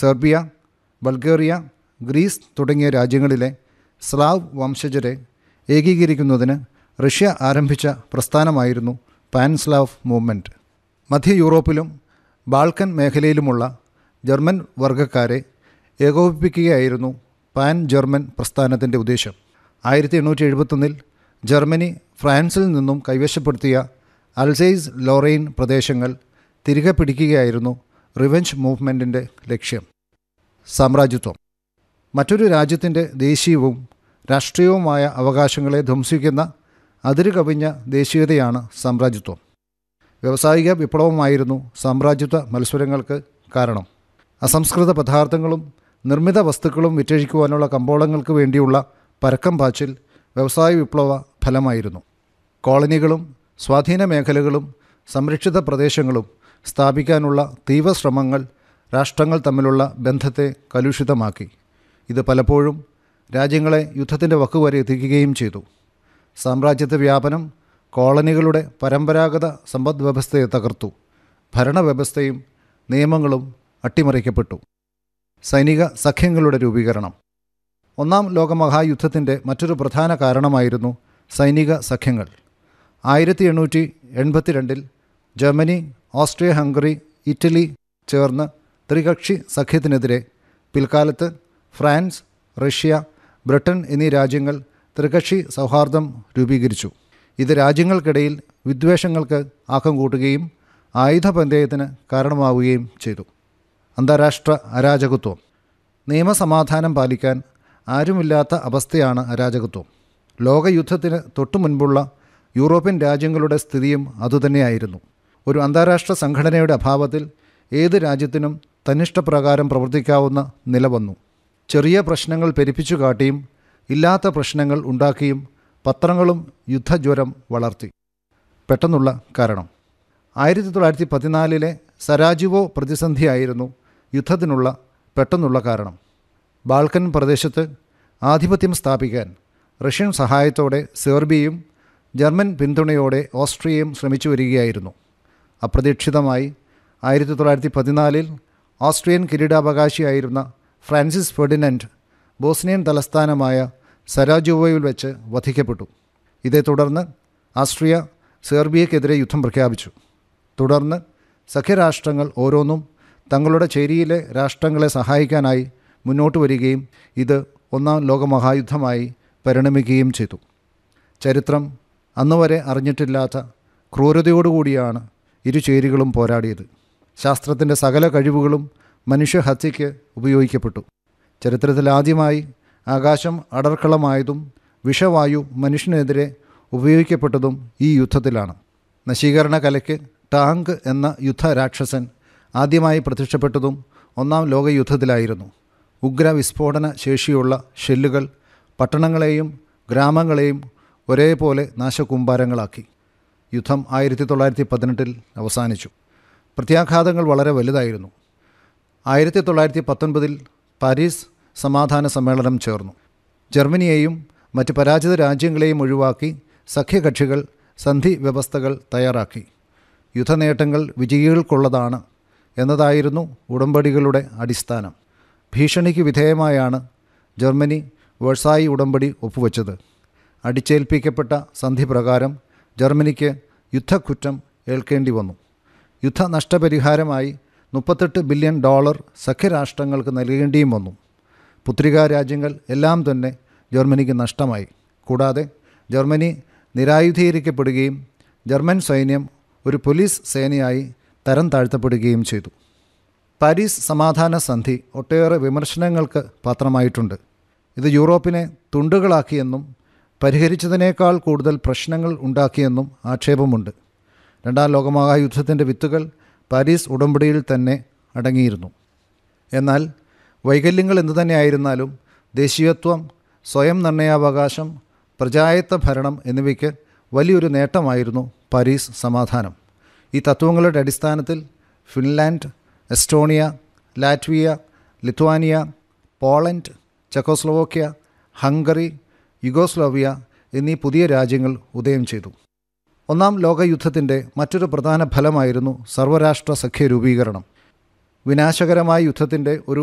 Serbia Bulgaria Greece തുടങ്ങിയ രാജ്യങ്ങളിലെ Slav വംശജരെ ഏകീകരിക്കുന്നതിന് Russia ആരംഭിച്ച പ്രസ്ഥാനമായിരുന്നു പാൻസ്ലാവ് മൂവ്മെൻറ്റ് മധ്യ യൂറോപ്പിലും ബാൾക്കൻ മേഖലയിലുമുള്ള ജർമ്മൻ വർഗ്ഗക്കാരെ ഏകോപിപ്പിക്കുകയായിരുന്നു പാൻ ജർമ്മൻ പ്രസ്ഥാനത്തിൻ്റെ ഉദ്ദേശം ആയിരത്തി എണ്ണൂറ്റി എഴുപത്തൊന്നിൽ ജർമ്മനി ഫ്രാൻസിൽ നിന്നും കൈവശപ്പെടുത്തിയ അൽസൈസ് ലോറെയിൻ പ്രദേശങ്ങൾ തിരികെ പിടിക്കുകയായിരുന്നു റിവെഞ്ച് മൂവ്മെൻറ്റിൻ്റെ ലക്ഷ്യം സാമ്രാജ്യത്വം മറ്റൊരു രാജ്യത്തിൻ്റെ ദേശീയവും രാഷ്ട്രീയവുമായ അവകാശങ്ങളെ ധ്വംസിക്കുന്ന അതിരു കവിഞ്ഞ ദേശീയതയാണ് സാമ്രാജ്യത്വം വ്യാവസായിക വിപ്ലവമായിരുന്നു സാമ്രാജ്യത്വ മത്സരങ്ങൾക്ക് കാരണം അസംസ്കൃത പദാർത്ഥങ്ങളും നിർമ്മിത വസ്തുക്കളും വിറ്റഴിക്കുവാനുള്ള കമ്പോളങ്ങൾക്ക് വേണ്ടിയുള്ള പരക്കം പാച്ചിൽ വ്യവസായ വിപ്ലവ ഫലമായിരുന്നു കോളനികളും സ്വാധീന മേഖലകളും സംരക്ഷിത പ്രദേശങ്ങളും സ്ഥാപിക്കാനുള്ള തീവ്ര ശ്രമങ്ങൾ രാഷ്ട്രങ്ങൾ തമ്മിലുള്ള ബന്ധത്തെ കലുഷിതമാക്കി ഇത് പലപ്പോഴും രാജ്യങ്ങളെ യുദ്ധത്തിൻ്റെ വക്കുവരെ എത്തിക്കുകയും ചെയ്തു സാമ്രാജ്യത്വ വ്യാപനം കോളനികളുടെ പരമ്പരാഗത സമ്പദ് വ്യവസ്ഥയെ തകർത്തു ഭരണവ്യവസ്ഥയും നിയമങ്ങളും അട്ടിമറിക്കപ്പെട്ടു സൈനിക സഖ്യങ്ങളുടെ രൂപീകരണം ഒന്നാം ലോകമഹായുദ്ധത്തിൻ്റെ മറ്റൊരു പ്രധാന കാരണമായിരുന്നു സൈനിക സഖ്യങ്ങൾ ആയിരത്തി എണ്ണൂറ്റി എൺപത്തിരണ്ടിൽ ജർമ്മനി ഓസ്ട്രിയ ഹംഗറി ഇറ്റലി ചേർന്ന് ത്രികക്ഷി സഖ്യത്തിനെതിരെ പിൽക്കാലത്ത് ഫ്രാൻസ് റഷ്യ ബ്രിട്ടൻ എന്നീ രാജ്യങ്ങൾ ത്രികക്ഷി സൗഹാർദ്ദം രൂപീകരിച്ചു ഇത് രാജ്യങ്ങൾക്കിടയിൽ വിദ്വേഷങ്ങൾക്ക് ആക്കം കൂട്ടുകയും ആയുധപന്തയത്തിന് കാരണമാവുകയും ചെയ്തു അന്താരാഷ്ട്ര അരാജകത്വം നിയമസമാധാനം പാലിക്കാൻ ആരുമില്ലാത്ത അവസ്ഥയാണ് അരാജകത്വം ലോകയുദ്ധത്തിന് തൊട്ടു മുൻപുള്ള യൂറോപ്യൻ രാജ്യങ്ങളുടെ സ്ഥിതിയും അതുതന്നെയായിരുന്നു ഒരു അന്താരാഷ്ട്ര സംഘടനയുടെ അഭാവത്തിൽ ഏത് രാജ്യത്തിനും തന്നിഷ്ടപ്രകാരം പ്രവർത്തിക്കാവുന്ന നില വന്നു ചെറിയ പ്രശ്നങ്ങൾ പെരുപ്പിച്ചു കാട്ടിയും ഇല്ലാത്ത പ്രശ്നങ്ങൾ ഉണ്ടാക്കിയും പത്രങ്ങളും യുദ്ധജ്വരം വളർത്തി പെട്ടെന്നുള്ള കാരണം ആയിരത്തി തൊള്ളായിരത്തി പതിനാലിലെ സരാജിവോ പ്രതിസന്ധിയായിരുന്നു യുദ്ധത്തിനുള്ള പെട്ടെന്നുള്ള കാരണം ബാൾക്കൻ പ്രദേശത്ത് ആധിപത്യം സ്ഥാപിക്കാൻ റഷ്യൻ സഹായത്തോടെ സെർബിയയും ജർമ്മൻ പിന്തുണയോടെ ഓസ്ട്രിയയും ശ്രമിച്ചു വരികയായിരുന്നു അപ്രതീക്ഷിതമായി ആയിരത്തി തൊള്ളായിരത്തി പതിനാലിൽ ഓസ്ട്രിയൻ കിരീടാവകാശിയായിരുന്ന ഫ്രാൻസിസ് ഫെർഡിനൻഡ് ബോസ്നിയൻ തലസ്ഥാനമായ സരാജോവയിൽ വെച്ച് വധിക്കപ്പെട്ടു ഇതേ തുടർന്ന് ആസ്ട്രിയ സെർബിയക്കെതിരെ യുദ്ധം പ്രഖ്യാപിച്ചു തുടർന്ന് സഖ്യരാഷ്ട്രങ്ങൾ ഓരോന്നും തങ്ങളുടെ ചേരിയിലെ രാഷ്ട്രങ്ങളെ സഹായിക്കാനായി മുന്നോട്ട് വരികയും ഇത് ഒന്നാം ലോകമഹായുദ്ധമായി പരിണമിക്കുകയും ചെയ്തു ചരിത്രം അന്നുവരെ അറിഞ്ഞിട്ടില്ലാത്ത ക്രൂരതയോടുകൂടിയാണ് ഇരു ചേരികളും പോരാടിയത് ശാസ്ത്രത്തിൻ്റെ സകല കഴിവുകളും മനുഷ്യഹത്യയ്ക്ക് ഉപയോഗിക്കപ്പെട്ടു ചരിത്രത്തിൽ ആദ്യമായി ആകാശം അടർക്കളമായതും വിഷവായു മനുഷ്യനെതിരെ ഉപയോഗിക്കപ്പെട്ടതും ഈ യുദ്ധത്തിലാണ് നശീകരണ കലയ്ക്ക് ടാങ്ക് എന്ന യുദ്ധരാക്ഷസൻ ആദ്യമായി പ്രത്യക്ഷപ്പെട്ടതും ഒന്നാം ലോകയുദ്ധത്തിലായിരുന്നു ഉഗ്ര വിസ്ഫോടന ശേഷിയുള്ള ഷെല്ലുകൾ പട്ടണങ്ങളെയും ഗ്രാമങ്ങളെയും ഒരേപോലെ നാശകൂമ്പാരങ്ങളാക്കി യുദ്ധം ആയിരത്തി തൊള്ളായിരത്തി പതിനെട്ടിൽ അവസാനിച്ചു പ്രത്യാഘാതങ്ങൾ വളരെ വലുതായിരുന്നു ആയിരത്തി തൊള്ളായിരത്തി പത്തൊൻപതിൽ പാരീസ് സമാധാന സമ്മേളനം ചേർന്നു ജർമ്മനിയെയും മറ്റ് പരാജിത രാജ്യങ്ങളെയും ഒഴിവാക്കി സഖ്യകക്ഷികൾ സന്ധി വ്യവസ്ഥകൾ തയ്യാറാക്കി യുദ്ധനേട്ടങ്ങൾ വിജയികൾക്കുള്ളതാണ് എന്നതായിരുന്നു ഉടമ്പടികളുടെ അടിസ്ഥാനം ഭീഷണിക്ക് വിധേയമായാണ് ജർമ്മനി വേഴ്സായി ഉടമ്പടി ഒപ്പുവെച്ചത് അടിച്ചേൽപ്പിക്കപ്പെട്ട സന്ധി പ്രകാരം ജർമ്മനിക്ക് യുദ്ധക്കുറ്റം ഏൽക്കേണ്ടി വന്നു യുദ്ധ നഷ്ടപരിഹാരമായി മുപ്പത്തെട്ട് ബില്യൺ ഡോളർ സഖ്യരാഷ്ട്രങ്ങൾക്ക് നൽകേണ്ടിയും വന്നു പുത്രികാ രാജ്യങ്ങൾ എല്ലാം തന്നെ ജർമ്മനിക്ക് നഷ്ടമായി കൂടാതെ ജർമ്മനി നിരായുധീകരിക്കപ്പെടുകയും ജർമ്മൻ സൈന്യം ഒരു പോലീസ് സേനയായി തരം താഴ്ത്തപ്പെടുകയും ചെയ്തു പാരീസ് സമാധാന സന്ധി ഒട്ടേറെ വിമർശനങ്ങൾക്ക് പാത്രമായിട്ടുണ്ട് ഇത് യൂറോപ്പിനെ തുണ്ടുകളാക്കിയെന്നും പരിഹരിച്ചതിനേക്കാൾ കൂടുതൽ പ്രശ്നങ്ങൾ ഉണ്ടാക്കിയെന്നും ആക്ഷേപമുണ്ട് രണ്ടാം ലോകമഹായുദ്ധത്തിൻ്റെ വിത്തുകൾ പാരീസ് ഉടമ്പടിയിൽ തന്നെ അടങ്ങിയിരുന്നു എന്നാൽ വൈകല്യങ്ങൾ എന്തു തന്നെയായിരുന്നാലും ദേശീയത്വം സ്വയം നിർണയാവകാശം പ്രജായത്ത ഭരണം എന്നിവയ്ക്ക് വലിയൊരു നേട്ടമായിരുന്നു പാരീസ് സമാധാനം ഈ തത്വങ്ങളുടെ അടിസ്ഥാനത്തിൽ Finland Estonia Latvia Lithuania Poland Czechoslovakia Hungary Yugoslavia എന്നീ പുതിയ രാജ്യങ്ങൾ ഉദയം ചെയ്തു ഒന്നാം ലോകയുദ്ധത്തിൻ്റെ മറ്റൊരു പ്രധാന ഫലമായിരുന്നു സർവ്വരാഷ്ട്ര സഖ്യ രൂപീകരണം വിനാശകരമായ യുദ്ധത്തിൻ്റെ ഒരു